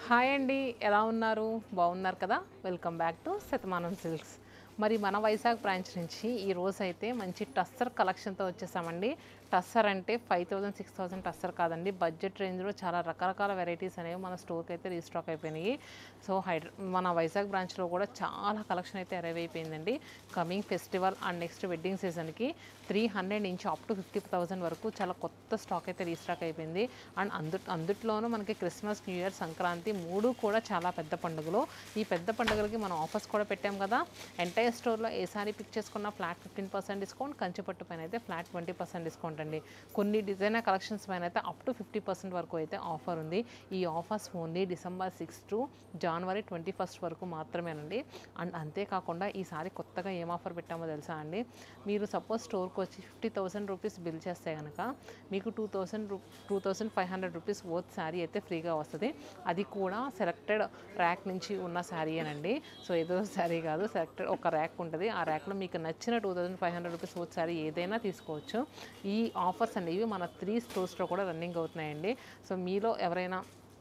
hi అండి ఎలా ఉన్నారు బాగున్నారు కదా welcome back to Shatamanam Silks మరి మన వైజాగ్ బ్రాంచ్ నుంచి ఈ రోజు అయితే మంచి టస్సర్ కలెక్షన్తో వచ్చేసామండి టస్సర్ అంటే five thousand six thousand tussar కాదండి బడ్జెట్ రేంజ్లో చాలా రకరకాల వెరైటీస్ అనేవి మన స్టోర్కి అయితే రీస్టాక్ అయిపోయినాయి సో హైడ్రా మన వైజాగ్ బ్రాంచ్లో కూడా చాలా కలెక్షన్ అయితే అరైవ్ అయిపోయిందండి coming festival and next wedding సీజన్కి త్రీ హండ్రెడ్ నుంచి అప్ టు ఫిఫ్టీ థౌసండ్ వరకు చాలా కొత్త స్టాక్ అయితే రీస్టాక్ అయిపోయింది అండ్ అందు అందుట్లోనూ మనకి క్రిస్మస్ న్యూ ఇయర్ సంక్రాంతి మూడు కూడా చాలా పెద్ద పండుగలు ఈ పెద్ద పండుగలకి మనం ఆఫర్స్ కూడా పెట్టాం కదా ఎంటైర్ స్టోర్లో ఏ సారీ పిక్ చేసుకున్న flat fifteen percent discount Kanchipattu పైన అయితే ఫ్లాట్ ట్వంటీ పర్సెంట్ డిస్కౌంట్ అండి కొన్ని డిజైనర్ కలెక్షన్స్ పైన అయితే అప్ టు ఫిఫ్టీ పర్సెంట్ వరకు అయితే ఆఫర్ ఉంది ఈ offers only December six to January twenty first వరకు మాత్రమేనండి అండ్ అంతేకాకుండా ఈసారి కొత్తగా ఏం ఆఫర్ పెట్టామో తెలుసా అండి మీరు సపోజ్ స్టోర్కి వచ్చి ఫిఫ్టీ థౌసండ్ రూపీస్ బిల్ చేస్తే కనుక మీకు టూ థౌసండ్ రూ two thousand five hundred rupees worth sari అయితే ఫ్రీగా వస్తుంది అది కూడా సెలెక్టెడ్ ర్యాక్ నుంచి ఉన్న శారీ అనండి సో ఏదో శారీ కాదు సెలెక్టెడ్ ఒక ర్యాక్ ఉంటుంది ఆ ర్యాక్లో మీకు నచ్చిన two thousand five hundred rupees worth sari ఏదైనా తీసుకోవచ్చు ఈ ఆఫర్స్ అనేవి మన త్రీ స్టోర్స్లో కూడా రన్నింగ్ అవుతున్నాయండి సో మీలో ఎవరైనా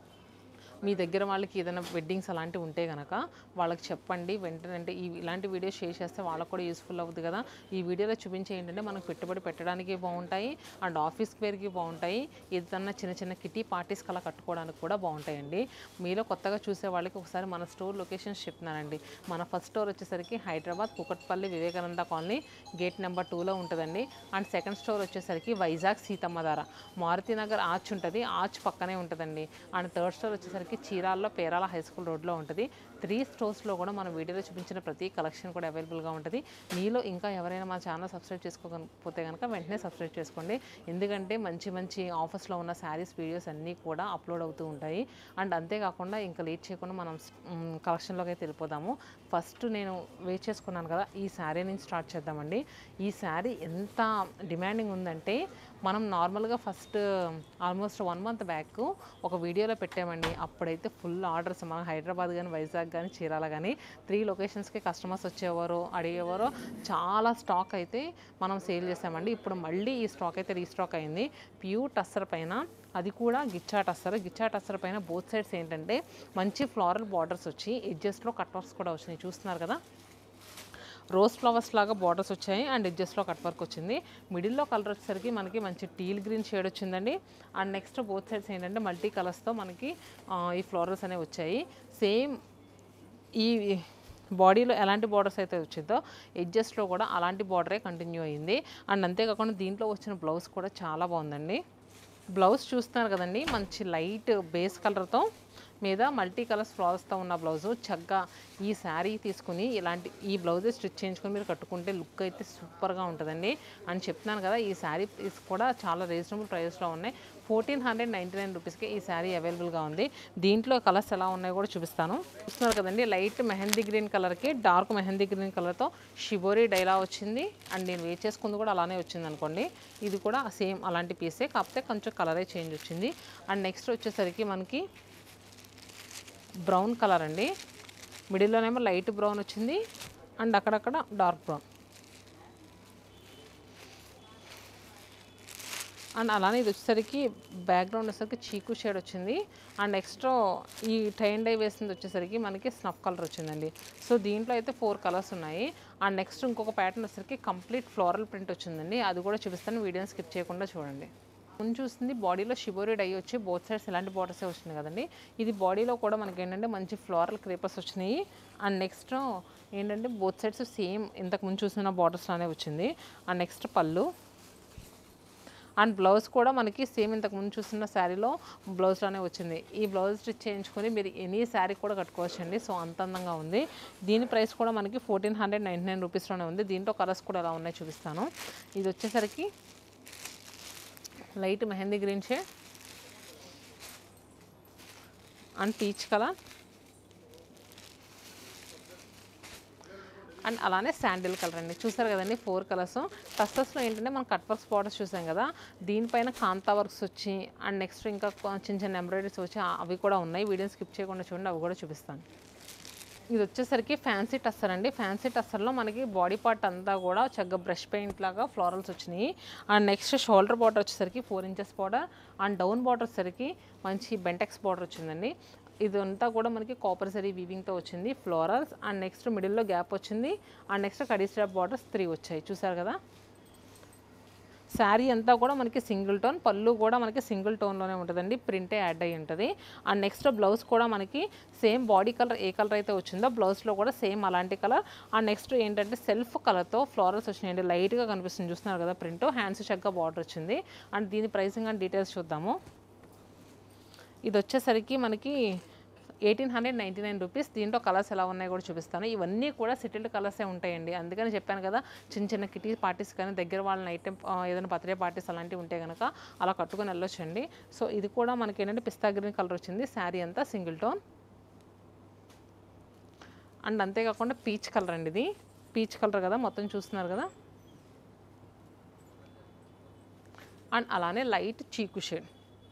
మీ దగ్గర వాళ్ళకి ఏదైనా వెడ్డింగ్స్ అలాంటివి ఉంటే కనుక వాళ్ళకి చెప్పండి వెంటనే అంటే ఈ ఇలాంటి వీడియోస్ షేర్ చేస్తే వాళ్ళకు కూడా యూస్ఫుల్ అవుతుంది కదా ఈ వీడియోలో చూపించే ఏంటంటే మనకు పెట్టుబడి పెట్టడానికి బాగుంటాయి అండ్ ఆఫీస్ వేర్కి బాగుంటాయి ఏదన్నా చిన్న చిన్న కిటీ పార్టీస్ అలా కట్టుకోవడానికి కూడా బాగుంటాయండి మీలో కొత్తగా చూసే వాళ్ళకి ఒకసారి మన స్టోర్ లొకేషన్స్ చెప్తున్నానండి మన ఫస్ట్ స్టోర్ వచ్చేసరికి Hyderabad Kukatpally Vivekananda colony gate number టూలో ఉంటుందండి అండ్ సెకండ్ స్టోర్ వచ్చేసరికి వైజాగ్ సీతమ్మధార మారుతినగర్ ఆర్చ్ ఉంటుంది ఆర్చ్ పక్కనే ఉంటుందండి అండ్ థర్డ్ స్టోర్ వచ్చేసరికి చీరాల్లో పేరాల హై స్కూల్ రోడ్లో ఉంటుంది త్రీ స్టోర్స్లో కూడా మన వీడియోలో చూపించిన ప్రతి కలెక్షన్ కూడా అవైలబుల్గా ఉంటుంది మీలో ఇంకా ఎవరైనా మా ఛానల్ సబ్స్క్రైబ్ చేసుకోకపోతే కనుక వెంటనే సబ్స్క్రైబ్ చేసుకోండి ఎందుకంటే మంచి మంచి ఆఫర్స్లో ఉన్న శారీస్ వీడియోస్ అన్నీ కూడా అప్లోడ్ అవుతూ ఉంటాయి అండ్ అంతేకాకుండా ఇంకా లేట్ చేయకుండా మనం కలెక్షన్లోకి అయితే వెళ్ళిపోదాము ఫస్ట్ నేను వెయిట్ చేసుకున్నాను కదా ఈ శారీ నుంచి స్టార్ట్ చేద్దామండి ఈ శారీ ఎంత డిమాండింగ్ ఉందంటే మనం నార్మల్గా first almost one month back ఒక వీడియోలో పెట్టామండి అప్పుడైతే ఫుల్ ఆర్డర్స్ మన హైదరాబాద్ కానీ వైజాగ్ కానీ చీరాల కానీ త్రీ లొకేషన్స్కి కస్టమర్స్ వచ్చేవారు అడిగేవారు చాలా స్టాక్ అయితే మనం సేల్ చేసామండి ఇప్పుడు మళ్ళీ ఈ స్టాక్ అయితే రీస్టాక్ అయింది ప్యూర్ టస్సర్ పైన అది కూడా గిచ్చా టస్సర్ గిచ్చా టస్సర్ పైన బోత్ సైడ్స్ ఏంటంటే మంచి ఫ్లోరల్ బార్డర్స్ వచ్చి ఎడ్జెస్ట్లో కట్ వర్క్స్ కూడా వచ్చినాయి చూస్తున్నారు కదా రోజ్ ఫ్లవర్స్ లాగా బార్డర్స్ వచ్చాయి అండ్ ఎడ్జెస్లో కట్ వర్క్ వచ్చింది మిడిల్లో కలర్ వచ్చేసరికి మనకి మంచి టీల్ గ్రీన్ షేడ్ వచ్చిందండి అండ్ నెక్స్ట్ బోత్ సైడ్స్ ఏంటంటే మల్టీ కలర్స్తో మనకి ఆ, ఈ ఫ్లోరల్స్ అనేవి వచ్చాయి సేమ్ ఈ బాడీలో ఎలాంటి బార్డర్స్ అయితే వచ్చిందో ఎడ్జెస్ట్లో కూడా అలాంటి బార్డరే కంటిన్యూ అయ్యింది అండ్ అంతేకాకుండా దీంట్లో వచ్చిన బ్లౌజ్ కూడా చాలా బాగుందండి బ్లౌజ్ చూస్తున్నారు కదండి మంచి లైట్ బేస్ కలర్తో మీద మల్టీ కలర్స్ ఫ్లవర్స్తో ఉన్న బ్లౌజు చక్కగా ఈ శారీ తీసుకుని ఇలాంటి ఈ బ్లౌజ్ స్టిచ్ చేయించుకొని మీరు కట్టుకుంటే లుక్ అయితే సూపర్గా ఉంటుందండి అని చెప్తున్నాను కదా ఈ శారీ కూడా చాలా రీజనబుల్ ప్రైస్లో ఉన్నాయి ఫోర్టీన్ హండ్రెడ్ నైంటీ నైన్ రూపీస్కి ఈ శారీ అవైలబుల్గా ఉంది దీంట్లో కలర్స్ ఎలా ఉన్నాయో కూడా చూపిస్తాను చూస్తున్నారు కదండి లైట్ మెహందీ గ్రీన్ కలర్కి డార్క్ మెహందీ గ్రీన్ కలర్తో షిబోరి డైలా వచ్చింది అండ్ నేను వేట్ చేసుకుంది కూడా అలానే వచ్చింది అనుకోండి ఇది కూడా సేమ్ అలాంటి పీసే కాకపోతే కొంచెం కలరే చేంజ్ వచ్చింది అండ్ నెక్స్ట్ వచ్చేసరికి మనకి బ్రౌన్ కలర్ అండి మిడిల్లోనేమో లైట్ బ్రౌన్ వచ్చింది అండ్ అక్కడక్కడ డార్క్ బ్రౌన్ అండ్ అలానే ఇది వచ్చేసరికి బ్యాక్గ్రౌండ్ వచ్చేసరికి చీకు షేడ్ వచ్చింది అండ్ నెక్స్ట్ ఈ టైన్ డై వేసింది వచ్చేసరికి మనకి స్నఫ్ కలర్ వచ్చిందండి సో దీంట్లో అయితే ఫోర్ కలర్స్ ఉన్నాయి అండ్ నెక్స్ట్ ఇంకొక ప్యాటర్న్ వచ్చేసరికి కంప్లీట్ ఫ్లోరల్ ప్రింట్ వచ్చిందండి అది కూడా చూపిస్తాను వీడియోని స్కిప్ చేయకుండా చూడండి ముందు చూస్తుంది బాడీలో షిబోరి డై వచ్చి బోత్ సైడ్స్ ఇలాంటి బార్డర్సే వచ్చినాయి కదండి ఇది బాడీలో కూడా మనకి ఏంటంటే మంచి ఫ్లోరల్ క్రేపర్స్ వచ్చినాయి అండ్ నెక్స్ట్ ఏంటంటే బోత్ సైడ్స్ సేమ్ ఇంతకు ముందు చూసిన బార్డర్స్లోనే వచ్చింది అండ్ నెక్స్ట్ పళ్ళు అండ్ బ్లౌజ్ కూడా మనకి సేమ్ ఇంతకు ముందు చూసిన శారీలో బ్లౌజ్లోనే వచ్చింది ఈ బ్లౌజ్ స్టిచ్ చేయించుకొని మీరు ఎనీ శారీ కూడా కట్టుకోవచ్చండి సో అంత అందంగా ఉంది దీని ప్రైస్ కూడా మనకి ఫోర్టీన్ హండ్రెడ్ నైంటీ నైన్ రూపీస్లోనే ఉంది దీంట్లో కలర్స్ కూడా ఎలా ఉన్నాయో చూపిస్తాను ఇది వచ్చేసరికి light mehndi green shade and peach colour and అలానే శాండిల్ కలర్ అండి చూసారు కదండి ఫోర్ కలర్స్ టస్సెస్లో ఏంటంటే మనం కట్ వర్క్స్ బార్డర్స్ చూసాం కదా దీనిపైన కాంతా వర్క్స్ వచ్చి అండ్ నెక్స్ట్ ఇంకా కొ- చిన్న చిన్న ఎంబ్రాయిడరీస్ వచ్చి ఆ- అవి కూడా ఉన్నాయి వీడియోని స్కిప్ చేయకుండా చూడండి అవి కూడా చూపిస్తాను ఇది వచ్చేసరికి ఫ్యాన్సీ టస్సర్ అండి ఫ్యాన్సీ టస్సర్లో మనకి బాడీ పార్ట్ అంతా కూడా చక్కగా బ్రష్ పెయింట్ లాగా ఫ్లోరల్స్ వచ్చినాయి అండ్ నెక్స్ట్ షోల్డర్ బార్డర్ వచ్చేసరికి four inches border and down border వచ్చేసరికి మంచి బెంటెక్స్ బార్డర్ వచ్చిందండి ఇదంతా కూడా మనకి కాపర్ సరీ వీవింగ్తో వచ్చింది ఫ్లోరల్స్ అండ్ నెక్స్ట్ మిడిల్లో గ్యాప్ వచ్చింది అండ్ నెక్స్ట్ కడీ స్ట్రాప్ బార్డర్స్ త్రీ వచ్చాయి చూసారు కదా శారీ అంతా కూడా మనకి సింగిల్ టోన్ పళ్ళు కూడా మనకి సింగిల్ టోన్లోనే ఉంటుందండి ప్రింటే యాడ్ అయ్యి ఉంటుంది అండ్ నెక్స్ట్ బ్లౌజ్ కూడా మనకి సేమ్ బాడీ కలర్ ఏ కలర్ అయితే వచ్చిందో బ్లౌజ్లో కూడా సేమ్ అలాంటి కలర్ అండ్ నెక్స్ట్ ఏంటంటే సెల్ఫ్ కలర్తో ఫ్లోరల్స్ వచ్చినాయండి లైట్గా కనిపిస్తుంది చూస్తున్నారు కదా ప్రింట్ హ్యాండ్స్ చక్కగా బార్డర్ వచ్చింది అండ్ దీని ప్రైసింగ్ అండ్ డీటెయిల్స్ చూద్దాము ఇది వచ్చేసరికి మనకి eighteen hundred ninety nine rupees దీంట్లో కలర్స్ ఎలా ఉన్నాయో కూడా చూపిస్తాను ఇవన్నీ కూడా సెటిల్డ్ కలర్సే ఉంటాయండి అందుకని చెప్పాను కదా చిన్న చిన్న కిటీ పార్టీస్ కానీ దగ్గర వాళ్ళ నైట్ టైం ఏదైనా బర్త్డే పార్టీస్ అలాంటివి ఉంటే కనుక అలా కట్టుకొని వెళ్ళొచ్చండి సో ఇది కూడా మనకి ఏంటంటే పిస్తా గ్రీన్ కలర్ వచ్చింది శారీ అంతా సింగిల్ టోన్ అండ్ అంతేకాకుండా పీచ్ కలర్ అండి ఇది పీచ్ కలర్ కదా మొత్తం చూస్తున్నారు కదా అండ్ అలానే light chikoo shade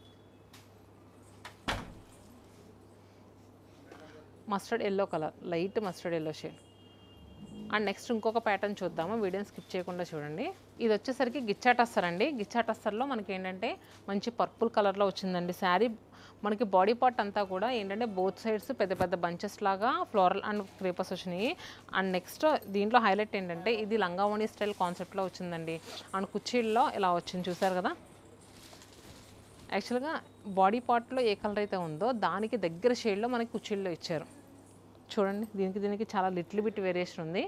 mustard yellow colour light mustard yellow shade and next ఇంకొక ప్యాటర్న్ చూద్దాము వీడియోని స్కిప్ చేయకుండా చూడండి ఇది వచ్చేసరికి గిచ్చా టస్సర్ అండి గిచ్చా టస్సర్లో మనకి ఏంటంటే మంచి పర్పుల్ కలర్లో వచ్చిందండి శారీ మనకి బాడీ పార్ట్ అంతా కూడా ఏంటంటే బోత్ సైడ్స్ పెద్ద పెద్ద బంచెస్ లాగా ఫ్లోరల్ అండ్ క్రేపర్స్ వచ్చినాయి అండ్ నెక్స్ట్ దీంట్లో హైలైట్ ఏంటంటే ఇది లంగావణి స్టైల్ కాన్సెప్ట్లో వచ్చిందండి అండ్ కుర్చీల్లో ఇలా వచ్చింది చూసారు కదా యాక్చువల్గా బాడీ పార్ట్లో ఏ కలర్ అయితే ఉందో దానికి దగ్గర షేడ్లో మనకి కుర్చీల్లో ఇచ్చారు చూడండి దీనికి దీనికి చాలా లిటిల్ బిట్ వేరియేషన్ ఉంది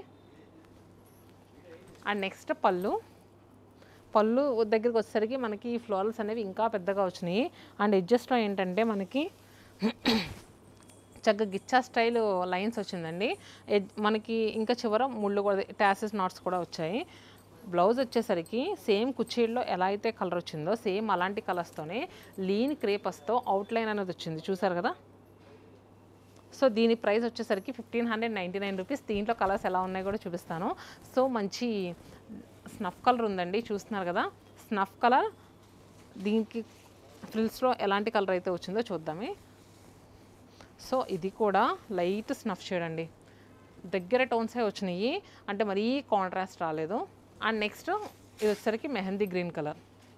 అండ్ నెక్స్ట్ పళ్ళు పళ్ళు దగ్గరికి వచ్చేసరికి మనకి ఈ ఫ్లోరల్స్ అనేవి ఇంకా పెద్దగా వచ్చినాయి అండ్ ఎడ్జస్ట్లో ఏంటంటే మనకి చక్కగా గిచ్చా స్టైల్ లైన్స్ వచ్చిందండి ఎడ్- మనకి ఇంకా చివర ముళ్ళు కూడా టాసెస్ నాట్స్ కూడా వచ్చాయి బ్లౌజ్ వచ్చేసరికి సేమ్ కుర్చీల్లో ఎలా అయితే కలర్ వచ్చిందో సేమ్ అలాంటి కలర్స్తోనే లీన్ క్రేపస్తో అవుట్లైన్ అనేది వచ్చింది చూసారు కదా సో దీని ప్రైస్ వచ్చేసరికి fifteen hundred ninety nine rupees దీంట్లో కలర్స్ ఎలా ఉన్నాయో కూడా చూపిస్తాను సో మంచి స్నఫ్ కలర్ ఉందండి చూస్తున్నారు కదా స్నఫ్ కలర్ దీనికి ఫ్రిల్స్లో ఎలాంటి కలర్ అయితే వచ్చిందో చూద్దామే సో ఇది కూడా లైట్ స్నఫ్ షేడ్ అండి దగ్గర టోన్సే వచ్చినాయి అంటే మరీ కాంట్రాస్ట్ రాలేదు అండ్ నెక్స్ట్ ఇది వచ్చేసరికి మెహందీ గ్రీన్ కలర్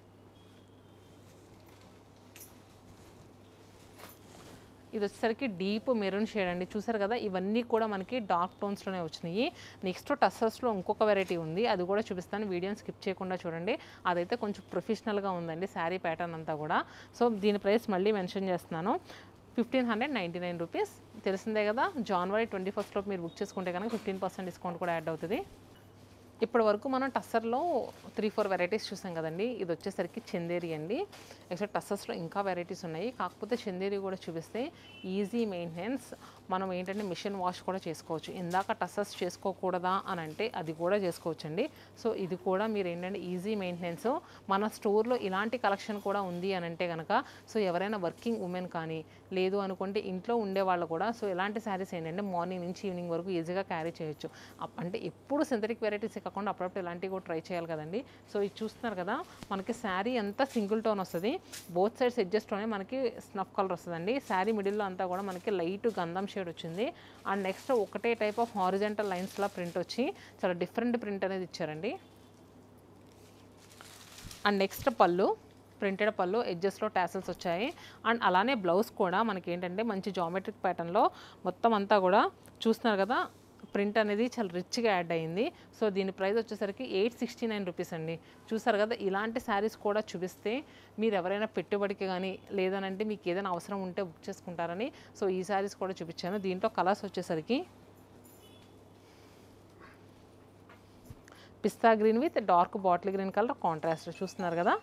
ఇది వచ్చేసరికి డీప్ మెరూన్ షేడ్ అండి చూసారు కదా ఇవన్నీ కూడా మనకి డార్క్ టోన్స్లోనే వచ్చినాయి నెక్స్ట్ టస్సర్స్లో ఇంకొక వెరైటీ ఉంది అది కూడా చూపిస్తాను వీడియోని స్కిప్ చేయకుండా చూడండి అదైతే కొంచెం ప్రొఫెషనల్గా ఉందండి శారీ ప్యాటర్న్ అంతా కూడా సో దీని ప్రైస్ మళ్ళీ మెన్షన్ చేస్తున్నాను fifteen hundred ninety nine rupees తెలిసిందే కదా జనవరి ట్వంటీ ఫస్ట్లో మీరు బుక్ చేసుకుంటే కనుక ఫిఫ్టీన్ పర్సెంట్ డిస్కౌంట్ కూడా యాడ్ అవుతుంది ఇప్పటి వరకు మనం టస్సర్లో త్రీ ఫోర్ వెరైటీస్ చూసాం కదండి ఇది వచ్చేసరికి చందేరి అండి యాక్చువల్ టస్సర్స్లో ఇంకా వెరైటీస్ ఉన్నాయి కాకపోతే చందేరి కూడా చూపిస్తే ఈజీ మెయింటెనెన్స్ మనం ఏంటంటే మిషన్ వాష్ కూడా చేసుకోవచ్చు ఇందాక టస్సర్స్ చేసుకోకూడదా అని అంటే అది కూడా చేసుకోవచ్చండి సో ఇది కూడా మీరు ఏంటంటే ఈజీ మెయింటెనెన్స్ మన స్టోర్లో ఇలాంటి కలెక్షన్ కూడా ఉంది అని అంటే కనుక సో ఎవరైనా వర్కింగ్ ఉమెన్ కానీ లేదు అనుకుంటే ఇంట్లో ఉండే వాళ్ళు కూడా సో ఇలాంటి శారీస్ ఏంటంటే మార్నింగ్ నుంచి ఈవినింగ్ వరకు ఈజీగా క్యారీ చేయొచ్చు అప్- అంటే ఎప్పుడు సింథటిక్ వెరైటీస్ కాకుండా అప్పుడప్పుడు ఇలాంటివి కూడా ట్రై చేయాలి కదండి సో ఇది చూస్తున్నారు కదా మనకి శారీ అంతా సింగిల్ టోన్ వస్తుంది బోత్ సైడ్స్ అడ్జస్ట్లోనే మనకి స్నఫ్ కలర్ వస్తుందండి శారీ మిడిల్లో అంతా కూడా మనకి లైట్ గంధం షేడ్ వచ్చింది అండ్ నెక్స్ట్ ఒకటే టైప్ ఆఫ్ హారిజెంటల్ లైన్స్లా ప్రింట్ వచ్చి చాలా డిఫరెంట్ ప్రింట్ అనేది ఇచ్చారండి అండ్ నెక్స్ట్ పళ్ళు ప్రింటెడ్ పళ్ళు ఎడ్జెస్లో టాసల్స్ వచ్చాయి అండ్ అలానే బ్లౌజ్ కూడా మనకి ఏంటంటే మంచి జామెట్రిక్ ప్యాటర్న్లో మొత్తం అంతా కూడా చూస్తున్నారు కదా ప్రింట్ అనేది చాలా రిచ్గా యాడ్ అయ్యింది సో దీని ప్రైస్ వచ్చేసరికి ఎయిట్ సిక్స్టీ నైన్ రూపీస్ అండి చూసారు కదా ఇలాంటి శారీస్ కూడా చూపిస్తే మీరు ఎవరైనా పెట్టుబడికి కానీ లేదనంటే మీకు ఏదైనా అవసరం ఉంటే బుక్ చేసుకుంటారని సో ఈ శారీస్ కూడా చూపించాను దీంట్లో కలర్స్ వచ్చేసరికి pista green with dark bottle green colour contrast చూస్తున్నారు కదా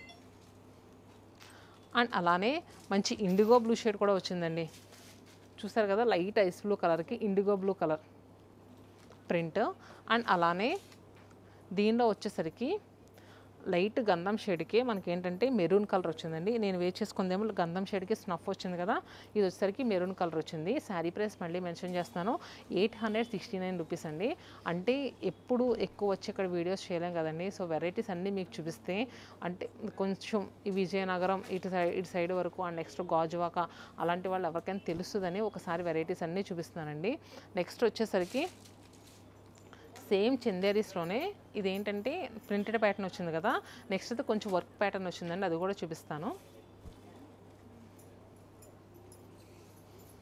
అండ్ అలానే మంచి ఇండిగో బ్లూ షేడ్ కూడా వచ్చిందండి చూసారు కదా లైట్ ఐస్ బ్లూ కలర్కి indigo blue colour print and అలానే దీనిలో వచ్చేసరికి లైట్ గంధం షేడ్కి మనకి ఏంటంటే మెరూన్ కలర్ వచ్చిందండి నేను వేట్ చేసుకుందేమో గంధం షేడ్కి స్నఫ్ వచ్చింది కదా ఇది వచ్చేసరికి మెరూన్ కలర్ వచ్చింది శారీ ప్రైస్ మళ్ళీ మెన్షన్ చేస్తాను eight hundred sixty nine rupees అండి అంటే ఎప్పుడు ఎక్కువ వచ్చి ఇక్కడ వీడియోస్ చేయలేం కదండి సో వెరైటీస్ అన్నీ మీకు చూపిస్తే అంటే కొంచెం ఈ విజయనగరం ఇటు సైడ్ ఇటు సైడ్ వరకు అండ్ నెక్స్ట్ గాజువాక అలాంటి వాళ్ళు ఎవరికైనా తెలుస్తుందని ఒకసారి వెరైటీస్ అన్నీ చూపిస్తున్నానండి నెక్స్ట్ వచ్చేసరికి సేమ్ చందేరీస్లోనే ఇదేంటంటే ప్రింటెడ్ ప్యాటర్న్ వచ్చింది కదా నెక్స్ట్ అయితే కొంచెం వర్క్ ప్యాటర్న్ వచ్చిందండి అది కూడా చూపిస్తాను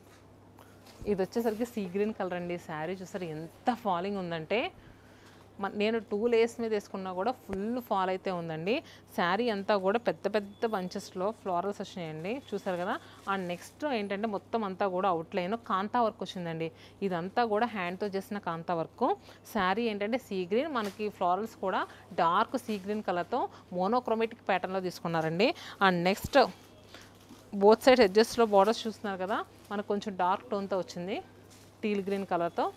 ఇది వచ్చేసరికి సీ గ్రీన్ కలర్ అండి శారీ చూసారు ఎంత ఫాలింగ్ ఉందంటే మ- నేను టూ లేస్ మీద వేసుకున్నా కూడా ఫుల్ ఫాల్ అయితే ఉందండి శారీ అంతా కూడా పెద్ద పెద్ద బంచెస్లో ఫ్లోరల్స్ వచ్చినాయండి చూసారు కదా అండ్ నెక్స్ట్ ఏంటంటే మొత్తం అంతా కూడా అవుట్లైన్ కాంతా వర్క్ వచ్చిందండి ఇదంతా కూడా హ్యాండ్తో చేసిన కాంతా వర్క్ శారీ ఏంటంటే సీ గ్రీన్ మనకి ఫ్లోరల్స్ కూడా డార్క్ సీ గ్రీన్ కలర్తో మోనోక్రోమేటిక్ ప్యాటర్న్లో తీసుకున్నారండి అండ్ నెక్స్ట్ బోత్ సైడ్ ఎడ్జెస్లో బార్డర్స్ చూస్తున్నారు కదా మనకు కొంచెం డార్క్ టోన్తో వచ్చింది టీల్ గ్రీన్ కలర్తో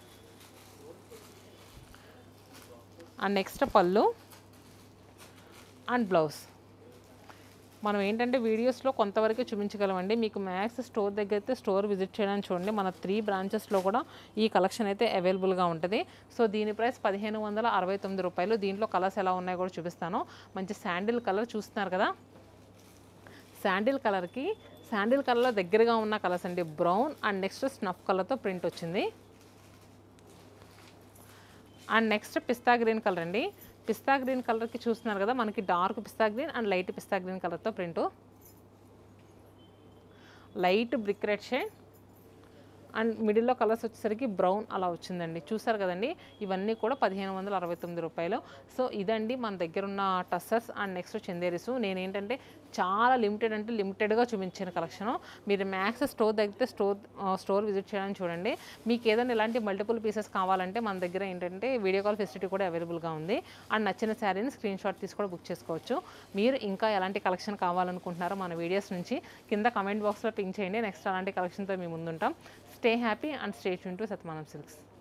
అండ్ నెక్స్ట్ పళ్ళు అండ్ బ్లౌజ్ మనం ఏంటంటే వీడియోస్లో కొంతవరకే చూపించగలమండి మీకు మ్యాక్స్ స్టోర్ దగ్గర అయితే స్టోర్ విజిట్ చేయడానికి చూడండి మన త్రీ బ్రాంచెస్లో కూడా ఈ కలెక్షన్ అయితే అవైలబుల్గా ఉంటుంది సో దీని ప్రైస్ పదిహేను వందల అరవై తొమ్మిది రూపాయలు దీంట్లో కలర్స్ ఎలా ఉన్నాయో కూడా చూపిస్తాను మంచి శాండిల్ కలర్ చూస్తున్నారు కదా శాండిల్ కలర్కి శాండిల్ కలర్లో దగ్గరగా ఉన్న కలర్స్ అండి బ్రౌన్ అండ్ నెక్స్ట్ స్నఫ్ కలర్తో ప్రింట్ వచ్చింది and next pista green colour అండి పిస్తా గ్రీన్ కలర్కి చూస్తున్నారు కదా మనకి dark pista green and light pista green కలర్తో print light brick red shade and మిడిల్లో కలర్స్ వచ్చేసరికి బ్రౌన్ అలా వచ్చిందండి చూసారు కదండి ఇవన్నీ కూడా పదిహేను వందల అరవై తొమ్మిది రూపాయలు సో ఇదండి మన దగ్గర ఉన్న టస్సర్స్ అండ్ నెక్స్ట్ చందేరిస్ నేను ఏంటంటే చాలా లిమిటెడ్ అంటే లిమిటెడ్గా చూపించాను కలెక్షన్ మీరు మ్యాక్స్ స్టోర్ దగ్గర స్టోర్ స్టోర్ విజిట్ చేయడానికి చూడండి మీకు ఏదైనా ఇలాంటి మల్టిపుల్ పీసెస్ కావాలంటే మన దగ్గర ఏంటంటే వీడియో కాల్ ఫెసిలిటీ కూడా అవైలబుల్గా ఉంది అండ్ నచ్చిన శారీని స్క్రీన్ షాట్ తీసి కూడా బుక్ చేసుకోవచ్చు మీరు ఇంకా ఎలాంటి కలెక్షన్ కావాలనుకుంటున్నారో మన వీడియోస్ నుంచి కింద కమెంట్ బాక్స్లో పింక్ చేయండి నెక్స్ట్ అలాంటి కలెక్షన్తో మీ ముందుంటాం stay happy and stay tune to సత్మానం సిల్క్స్